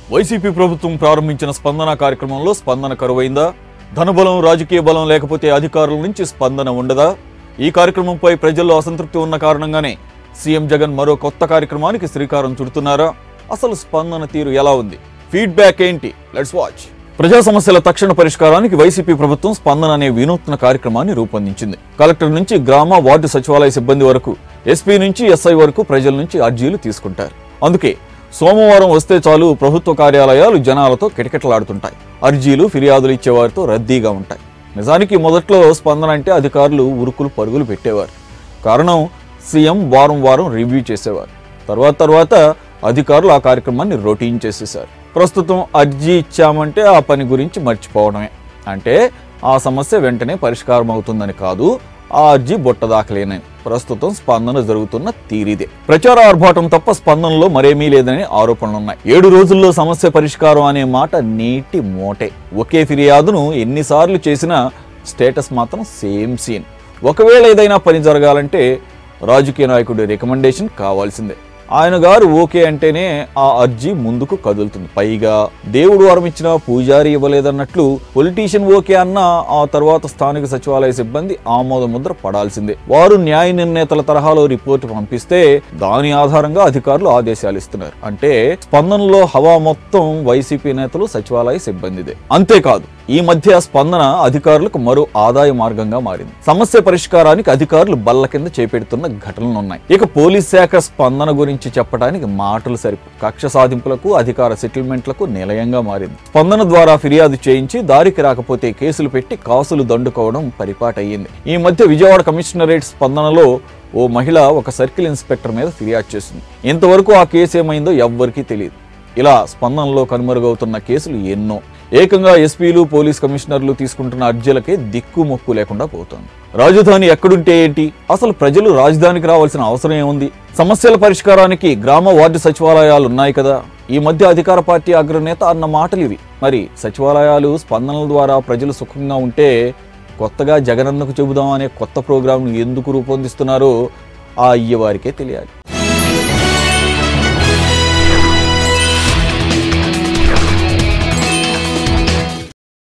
YCP ప్రభుత్వం ప్రారంభించిన స్పందన కార్యక్రమంలో స్పందన కరువైందా ధనబలం రాజకీయ బలం లేకపోతే అధికారుల నుంచి స్పందన ఉండదా ఈ కార్యక్రమంపై ప్రజల్లో అసంతృప్తి ఉన్న కారణంగానే సీఎం జగన్ మరో కొత్త కార్యక్రమానికి శ్రీకారం చుడుతున్నారా అసలు స్పందన తీరు ఎలా ఉంది ఫీడ్బ్యాక్ ఏంటి లెట్స్ వాచ్ ప్రజా సమస్యల తక్షణ పరిష్కారానికి వైసీపీ ప్రభుత్వం స్పందన అనే వినూత్న కార్యక్రమాన్ని రూపొందించింది కలెక్టర్ నుంచి గ్రామ వార్డు సచివాలయ సిబ్బంది వరకు ఎస్పీ నుంచి ఎస్ఐ వరకు ప్రజల నుంచి అర్జీలు తీసుకుంటారు అందుకే సోమవారం వస్తే చాలు ప్రభుత్వ కార్యాలయాలు జనాలతో కిటకిటలాడుతుంటాయి అర్జీలు ఫిర్యాదులు ఇచ్చేవారితో రద్దీగా ఉంటాయి నిజానికి మొదట్లో స్పందన అంటే అధికారులు ఉరుకులు పరుగులు పెట్టేవారు కారణం సీఎం వారం వారం రివ్యూ చేసేవారు తర్వాత తర్వాత అధికారులు ఆ కార్యక్రమాన్ని రొటీన్ చేసేశారు ప్రస్తుతం అర్జీ ఇచ్చామంటే ఆ పని గురించి మర్చిపోవడమే అంటే ఆ సమస్య వెంటనే పరిష్కారం అవుతుందని కాదు ఆ అర్జీ బుట్టదాకలేనని ప్రస్తుతం స్పందన జరుగుతున్న తీరిదే ప్రచార ఆర్భాటం తప్ప స్పందనలో మరేమీ లేదని ఆరోపణలున్నాయి ఏడు రోజుల్లో సమస్య పరిష్కారం అనే మాట నీటి మోటే ఒకే ఫిర్యాదును ఎన్నిసార్లు చేసినా స్టేటస్ మాత్రం సేమ్ సీన్ ఒకవేళ ఏదైనా పని జరగాలంటే రాజకీయ నాయకుడి రికమెండేషన్ కావాల్సిందే ఆయన గారు ఓకే అంటేనే ఆ అర్జీ ముందుకు కదులుతుంది పైగా దేవుడు వరం ఇచ్చిన పూజారి ఇవ్వలేదన్నట్లు పొలిటీషియన్ ఓకే అన్న ఆ తర్వాత స్థానిక సచివాలయ సిబ్బంది ఆమోద ముద్ర పడాల్సిందే వారు న్యాయ నిర్ణేతల తరహాలో రిపోర్టు పంపిస్తే దాని ఆధారంగా అధికారులు ఆదేశాలు ఇస్తున్నారు అంటే స్పందనలో హవా మొత్తం వైసీపీ నేతలు సచివాలయ సిబ్బందిదే అంతేకాదు ఈ మధ్య స్పందన అధికారులకు మరో ఆదాయ మార్గంగా మారింది సమస్య పరిష్కారానికి అధికారులు బల్ల కింద చేపెడుతున్న ఘటనలు ఉన్నాయి ఇక పోలీస్ శాఖ స్పందన గురించి చెప్పడానికి మాటలు సరిపు కక్ష సాధింపులకు అధికార సెటిల్మెంట్లకు నిలయంగా మారింది స్పందన ద్వారా ఫిర్యాదు చేయించి దారికి రాకపోతే కేసులు పెట్టి కాసులు దండుకోవడం పరిపాటయ్యింది ఈ మధ్య విజయవాడ కమిషనరేట్ స్పందనలో ఓ మహిళ ఒక సర్కిల్ ఇన్స్పెక్టర్ మీద ఫిర్యాదు చేసింది ఇంతవరకు ఆ కేసు ఏమైందో ఎవ్వరికీ తెలియదు ఇలా స్పందనలో కనుమరుగవుతున్న కేసులు ఎన్నో ఏకంగా ఎస్పీలు పోలీస్ కమిషనర్లు తీసుకుంటున్న అర్జీలకే దిక్కు మొక్కు లేకుండా పోతోంది రాజధాని ఎక్కడుంటే ఏంటి అసలు ప్రజలు రాజధానికి రావాల్సిన అవసరం ఏముంది సమస్యల పరిష్కారానికి గ్రామ వార్డు సచివాలయాలు ఉన్నాయి కదా ఈ మధ్య అధికార పార్టీ అగ్రనేత అన్న మాటలు ఇవి మరి సచివాలయాలు స్పందనల ద్వారా ప్రజలు సుఖంగా ఉంటే కొత్తగా జగనన్నకు చెబుదాం అనే కొత్త ప్రోగ్రాంను ఎందుకు రూపొందిస్తున్నారో ఆ అయ్యవారికే తెలియాలి